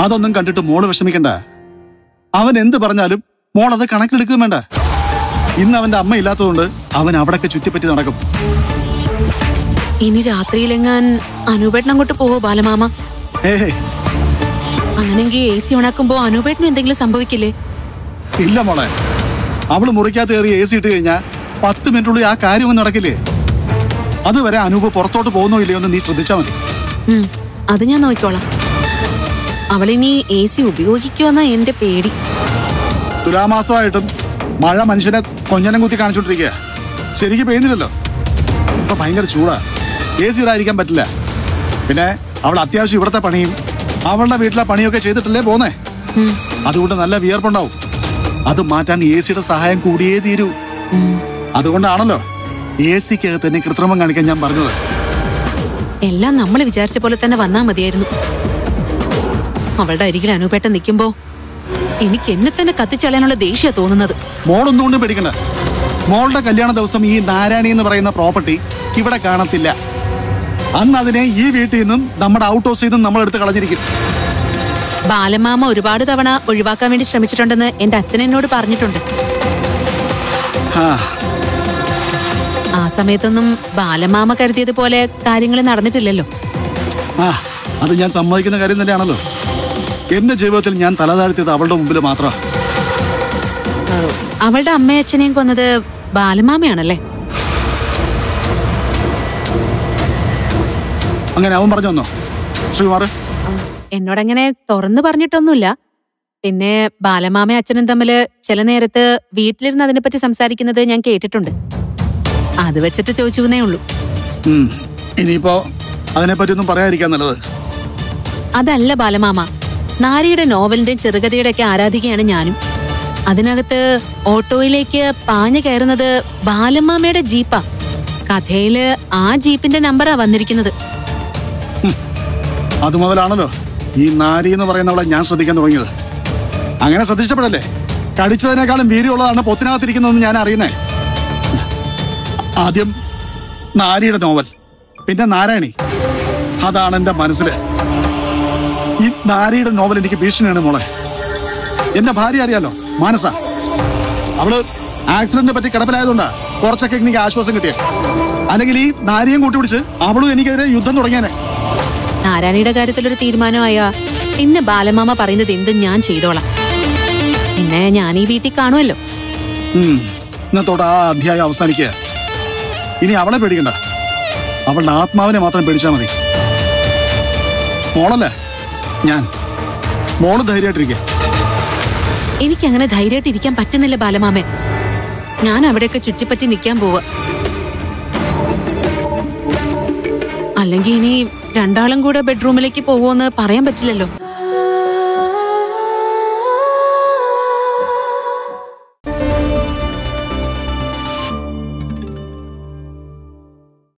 അതൊന്നും കണ്ടിട്ട് മോള് വിഷമിക്കണ്ട അവൻ എന്ത് പറഞ്ഞാലും മോൾ അത് കണക്കിലെടുക്കുകയും വേണ്ട ഇന്ന് അവന്റെ അമ്മ ഇല്ലാത്തതുകൊണ്ട് അവൻ അവിടൊക്കെ ചുറ്റിപ്പറ്റി നടക്കും ഇനി രാത്രിയിലെങ്ങാൻ അനൂപേട്ടൻ അങ്ങോട്ട് പോവോ ബാലമാമ ഏഹേ അങ്ങനെങ്കിൽ എ സി ഓണാക്കുമ്പോ അനൂപേട്ടന് എന്തെങ്കിലും സംഭവിക്കില്ലേ ഇല്ല മോളെ അവള് മുറിക്കകത്ത് കയറി എ സി ഇട്ട് കഴിഞ്ഞാൽ പത്ത് മിനിറ്റുള്ളിൽ ആ കാര്യമൊന്നും നടക്കില്ലേ അതുവരെ അനൂപ് പുറത്തോട്ട് പോകുന്നോ ഇല്ലയോ എന്ന് നീ ശ്രദ്ധിച്ചാൽ മതി ഉം, അത് ഞാൻ നോക്കിക്കോളാം അവളിനി എ സി ഉപയോഗിക്കുമെന്ന എന്റെ പേടി തുലാമാസമായിട്ടും മഴ മനുഷ്യനെ കൊഞ്ഞനം കുത്തി കാണിച്ചോണ്ടിരിക്കുക ശരിക്ക് പെയ്യുന്നില്ലല്ലോ ഇപ്പൊ ഭയങ്കര ചൂടാ എ സി ഇടാതിരിക്കാൻ പറ്റില്ല പിന്നെ അവൾ അത്യാവശ്യം ഇവിടുത്തെ പണിയും അവളുടെ വീട്ടിലെ പണിയൊക്കെ ചെയ്തിട്ടല്ലേ പോന്നേ ഉം, അതുകൊണ്ട് നല്ല വിയർപ്പുണ്ടാവും അത് മാറ്റാൻ എ സിയുടെ സഹായം കൂടിയേ തീരൂ ഉം. അതുകൊണ്ടാണല്ലോ എ സിക്കകത്ത് തന്നെ കൃത്രിമം കാണിക്കാൻ ഞാൻ പറഞ്ഞത് എല്ലാം നമ്മൾ വിചാരിച്ച പോലെ തന്നെ വന്നാ മതിയായിരുന്നു അവളുടെ അരികിൽ അനൂപേട്ടൻ നിൽക്കുമ്പോ എനിക്ക് എന്നെ തന്നെ കത്തിച്ചളയാനുള്ള ദേഷ്യ തോന്നുന്നത് മോളൊന്നും കൊണ്ടും പേടിക്കണ്ട മോളുടെ കല്യാണ ദിവസം ഈ നാരായണി എന്ന് പറയുന്ന പ്രോപ്പർട്ടി ഇവിടെ കാണത്തില്ല അന്ന് അതിനെ ഈ വീട്ടിൽ നിന്നും നമ്മുടെ ഔട്ട് ഹൗസിൽ നിന്നും നമ്മൾ എടുത്ത് കളഞ്ഞിരിക്കും ബാലമാമ ഒരുപാട് തവണ ഒഴിവാക്കാൻ വേണ്ടി ശ്രമിച്ചിട്ടുണ്ടെന്ന് എന്റെ അച്ഛൻ എന്നോട് പറഞ്ഞിട്ടുണ്ട് ആ, ആ സമയത്തൊന്നും ബാലമാമ കരുതിയതുപോലെ കാര്യങ്ങൾ നടന്നിട്ടില്ലല്ലോ ആ അത് ഞാൻ സമ്മതിക്കുന്ന കാര്യം തന്നെയാണല്ലോ എന്റെ ജീവിതത്തിൽ ഞാൻ തലതാഴ്ത്തിയത് അവളുടെ മുമ്പിൽ മാത്രമാണ് ഏഹ്, അവളുടെ അമ്മയും അച്ഛനെയും കൊന്നത് ബാലമാമയാണല്ലേ അങ്ങനെ അവൻ പറഞ്ഞു വന്നോ ശ്രീകുമാർ എന്നോടങ്ങനെ തുറന്നു പറഞ്ഞിട്ടൊന്നുമില്ല പിന്നെ ബാലമാമയും അച്ഛനും തമ്മില് ചില നേരത്ത് വീട്ടിലിരുന്ന് അതിനെപ്പറ്റി സംസാരിക്കുന്നത് ഞാൻ കേട്ടിട്ടുണ്ട് അത് വെച്ചിട്ട് ചോദിച്ചുവെന്നേ ഉള്ളൂ ഉം. ഇനിയിപ്പോ അതിനെപ്പറ്റി ഒന്നും പറയാതിരിക്കാൻ നല്ലത് അതല്ല ബാലമാമ നാരിയുടെ നോവലിന്റെയും ചെറുകഥയുടെ ഒക്കെ ആരാധികയാണ് ഞാനും അതിനകത്ത് ഓട്ടോയിലേക്ക് പാഞ്ഞു കയറുന്നത് ബാലമാമയുടെ ജീപ്പാ കഥയില് ആ ജീപ്പിന്റെ നമ്പറാ വന്നിരിക്കുന്നത് അത് മുതലാണല്ലോ ഈ നാരി എന്ന് പറയുന്നവളെ ഞാൻ ശ്രദ്ധിക്കാൻ തുടങ്ങിയത് അങ്ങനെ ശ്രദ്ധിച്ചപ്പോഴല്ലേ കടിച്ചതിനേക്കാളും വീര്യമുള്ളതാണ് പൊത്തിനകത്തിരിക്കുന്നതെന്ന് ഞാൻ അറിയുന്നേ ആദ്യം നാരിയുടെ നോവൽ പിന്നെ നാരായണി അതാണ് എൻ്റെ മനസ്സിൽ ഈ നാരിയുടെ നോവൽ എനിക്ക് ഭീഷണിയാണ് മോളെ എന്റെ ഭാര്യ അറിയാലോ മാനസ അവള് ആക്സിഡന്റിനെ പറ്റി കിടപ്പിലായതുകൊണ്ടാ കുറച്ചൊക്കെ എനിക്ക് ആശ്വാസം കിട്ടിയ അല്ലെങ്കിൽ ഈ നാരിയും കൂട്ടിപ്പിടിച്ച് അവളും എനിക്കെതിരെ യുദ്ധം തുടങ്ങിയനെ നാരായണിയുടെ കാര്യത്തിലൊരു തീരുമാനമായ പിന്നെ ബാലമാമ പറയുന്നത് എന്തും ഞാൻ ചെയ്തോളാം പിന്നെ ഞാൻ ഈ വീട്ടിൽ കാണുമല്ലോ ഉം. ഇന്നത്തോടെ ആ അധ്യായം അവസാനിക്കുക ഇനി അവളെ പേടിക്കണ്ട അവളുടെ ആത്മാവിനെ മാത്രം പേടിച്ചാൽ മതി മോളല്ലേ ഞാൻ മോള് ധൈര്യമായിട്ടിരിക്കുക എനിക്കങ്ങനെ ധൈര്യമായിട്ട് ഇരിക്കാൻ പറ്റുന്നില്ല ബാലമാമേ ഞാൻ അവിടെയൊക്കെ ചുറ്റിപ്പറ്റി നിൽക്കാൻ പോവാ അല്ലെങ്കിൽ ഇനി രണ്ടാളും കൂടെ ബെഡ്റൂമിലേക്ക് പോവോന്ന് പറയാൻ പറ്റില്ലല്ലോ